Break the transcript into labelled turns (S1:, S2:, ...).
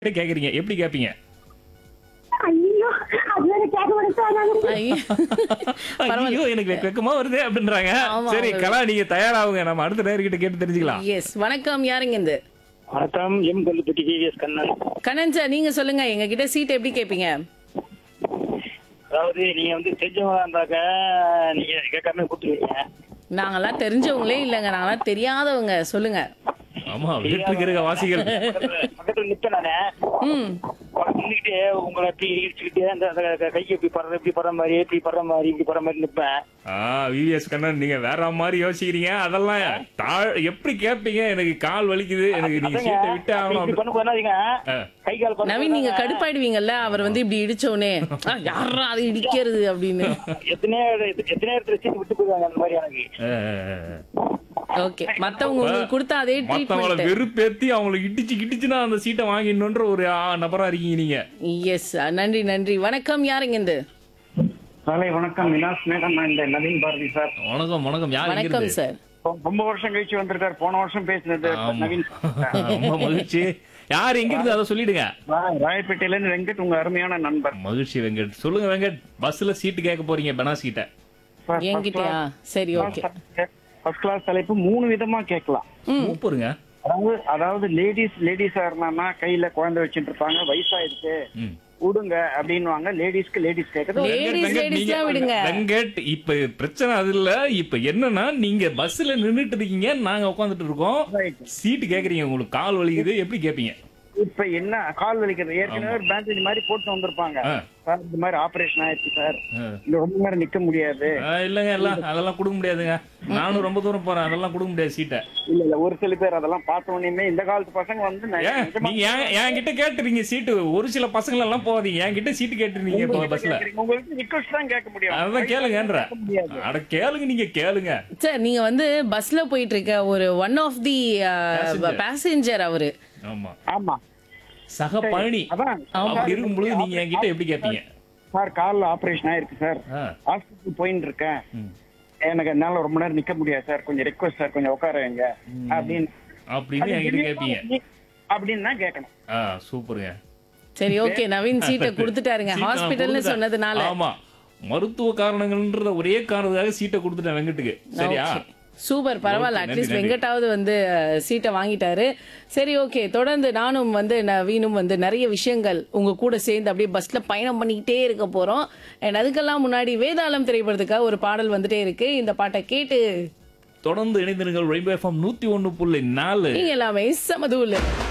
S1: கேக்குறீங்க எப்படி கேப்பீங்க
S2: ஐயோ அது வேற கேட்க மாட்டேன்
S3: ஐயோ. பரவாயில்ல.
S1: ஐயோ எனக்கு வெக்க- வெக்கமா வருது அப்படின்றாங்க
S3: ஆமா,
S1: சரி
S3: ஆமா.
S1: கலா நீங்க தயாராகுங்க நம்ம அடுத்த நேர்கிட்ட கேட்டு தெரிஞ்சுக்கலாம்
S3: எஸ் வணக்கம் யாருங்க இந்த
S4: வணக்கம் M Kallupatti TVS Kannan
S3: Kannan sir நீங்க சொல்லுங்க எங்க கிட்ட சீட் எப்படி கேப்பீங்க
S4: அதாவது நீங்க வந்து தெரிஞ்சவங்களா இருந்தாக்க நீங்க கேட்காம கொடுத்துருவீங்க
S3: நாங்கெல்லாம் தெரிஞ்சவங்களே இல்லைங்க நாங்கெல்லாம் தெரியாதவங்க சொல்லுங்க
S1: ஆமா வீட்டுக்கு இருக்க வாசிகள்
S4: பக்கத்துல நிப்பேன் நானு
S3: ம்
S4: நின்றுக்கிட்டு உங்களை எப்படி இடிச்சுக்கிட்டு அந்த அந்த க- கையை இப்படி படுற இப்படி படுற மாதிரி இப்படி படுற மாதிரி இப்படி படுற மாதிரி நிப்பேன்
S1: ஆ விவிஎஸ் கண்ணன் நீங்க வேற மாதிரி யோசிக்கிறீங்க அதெல்லாம் தாழ் எப்படி கேப்பீங்க எனக்கு கால் வலிக்குது எனக்கு நீங்க
S4: அதாங்க,
S1: சீட்டை விட்டு
S4: அப்படி
S1: ஆகணும்
S4: இப்படி பண்ண பண்ணாதீங்க
S1: ஆ.
S4: கை கால் பண்ண
S3: நவீன் நீங்க
S4: பண்ணாங்க.
S3: கடுப்பாயிடுவீங்க அவர் வந்து இப்படி இடிச்சோனே யாரா அது இடிக்கிறது அப்படின்னு
S4: எத்தனையோ எத்தனையோ இடத்துல சீட்டு விட்டு போயிருவாங்க அந்த மாதிரி எனக்கு
S1: ஆ, ஆ, ஆ.
S3: ஓகே மத்தவங்க உங்களுக்கு கொடுத்த அதே
S1: மத்தவங்கள
S3: ட்ரீட்மெண்ட்
S1: வெறுப்பேத்தி அவங்களை இடிச்சு கிடிச்சுன்னா அந்த சீட்டை வாங்கிடணுன்ற ஒரு ஆ, நபரா இருக்கீங்க நீங்க
S3: எஸ் நன்றி நன்றி வணக்கம் யாருங்க இந்த
S4: காலை வணக்கம் வினாஸ் மேடம் நான் இந்த நவீன் பாரதி சார்
S1: வணக்கம் வணக்கம் யார் இங்க
S3: வணக்கம்
S1: இருந்து?
S3: சார்
S4: ரொம்ப வருஷம் கழிச்சு வந்திருக்காரு போன வருஷம் பேசினது
S1: ஆமா.
S4: நவீன்
S1: ரொம்ப மகிழ்ச்சி யார் எங்க இருந்து அதை சொல்லிடுங்க
S4: ராயப்பேட்டையில இருந்து வெங்கட் உங்க அருமையான நண்பர்
S1: மகிழ்ச்சி வெங்கட் சொல்லுங்க வெங்கட் பஸ்ல சீட்டு கேட்க போறீங்க பெனாஸ் கிட்ட
S3: என்கிட்டயா சரி ஓகே
S4: ஃபர்ஸ்ட் கிளாஸ் தலைப்பு மூணு விதமா கேட்கலாம்
S1: சூப்பருங்க
S4: அதாவது அதாவது லேடிஸ் லேடிஸா இருந்தாங்கன்னா கையில குழந்தை வச்சுட்டு இருப்பாங்க வயசாயிருக்கு
S1: ம்.
S4: விடுங்க அப்படின்னுவாங்க லேடிஸ்க்கு லேடிஸ் கேட்கறது
S3: Ladies,
S1: வெங்கட், வெங்கட்,
S3: ladies
S1: நீங்க-
S3: எல்லாம் விடுங்க.
S1: வெங்கட் இப்ப பிரச்சனை அது இல்ல இப்ப என்னன்னா நீங்க பஸ்ல நின்னுட்டு இருக்கீங்க நாங்க உட்காந்துட்டு இருக்கோம்
S4: Right.
S1: சீட்டு கேக்குறீங்க உங்களுக்கு கால் வலிக்குது எப்படி கேப்பீங்க
S4: இப்ப என்ன கால் வலிக்கிறது ஏற்கனவே ஒரு பேண்டேஜ் மாதிரி போட்டு வந்திருப்பாங்க
S1: ஆ.
S4: சார் இந்த மாதிரி ஆபரேஷன் ஆயிடுச்சு சார்
S1: ஆ.
S4: இந்த ரொம்ப நேரம் நிக்க முடியாது
S1: ஆ, இல்லங்க எல்லாம் அதெல்லாம் கொடுக்க முடியாதுங்க நானும் ரொம்ப தூரம் போறேன் அதெல்லாம் கொடுக்க முடியாது சீட்டை
S4: இல்ல இல்ல ஒரு சில பேர் அதெல்லாம் பார்த்த உடனே இந்த காலத்து பசங்க வந்து ந-
S1: ஏன்
S4: நிஜமா
S1: நீங்க ஏன் என்கிட்ட கேட்டுறீங்க சீட்டு ஒரு சில பசங்க எல்லாம் போகாதீங்க என்கிட்ட சீட்டு கேட்டுருந்தீங்க இப்போ பஸ்ல
S4: கேக்குறீங்க. உங்களுக்கு ரிக்வஸ்ட் தான் கேட்க முடியும்
S1: அதான் கேளுங்கன்ற
S4: கேட்க முடியாது.
S1: அட கேளுங்க நீங்க கேளுங்க
S3: சார் நீங்க வந்து பஸ்ல போயிட்டு இருக்க ஒரு one of the
S1: Passenger.
S3: Passenger அவரு
S1: ஆமா
S4: ஆமா
S1: சக பயணி
S4: அதான்
S1: அப்படி இருக்கும் பொழுது நீங்க என்கிட்ட எப்படி கேப்பீங்க
S4: சார் கால்ல ஆபரேஷன் ஆயிருக்கு சார்
S1: ஆ.
S4: ஹாஸ்பிட்டல் போயின்னு இருக்கேன்
S1: ம்.
S4: எனக்கு என்னால ரொம்ப நேரம் நிக்க முடியாது சார் கொஞ்சம் ரெக்வஸ்ட் சார் கொஞ்சம் உட்கார வைங்க அப்படின்னு
S1: அப்படின்னு என்கிட்ட கேப்பீங்க
S4: அப்படின்னு தான் கேட்கணும்
S1: ஆ சூப்பருங்க
S3: சரி ஓகே நவீன் சீட்டை கொடுத்துட்டாருங்க
S1: சீட்டை நான்
S3: ஹாஸ்பிட்டல்னு
S1: கொடுத்துட்டேன்.
S3: சொன்னதுனால
S1: ஆமா மருத்துவ காரணங்கள்ன்ற ஒரே காரணத்துக்காக சீட்டை கொடுத்துட்டேன் வெங்கட்டுக்கு சரியா
S3: Okay. சூப்பர் பரவாயில்ல
S1: Okay,
S3: அட்லீஸ்ட்
S1: நன்றி, நன்றி.
S3: வெங்கட்டாவது வந்து அஹ், சீட்டை வாங்கிட்டாரு சரி ஓகே தொடர்ந்து நானும் வந்து நவீனும் வந்து நிறைய விஷயங்கள் உங்க கூட சேர்ந்து அப்படியே பஸ்ல பயணம் பண்ணிக்கிட்டே இருக்க போறோம் அண்ட் அதுக்கெல்லாம் முன்னாடி வேதாளம் திரைப்படத்துக்காக ஒரு பாடல் வந்துட்டே இருக்கு இந்த பாட்டை கேட்டு
S1: தொடர்ந்து இணைந்திருங்கள் ரெயின்போ எஃப்எம் நூத்தி ஒண்ணு புள்ளி நாலு
S3: நீங்க எல்லாமே சமதூல்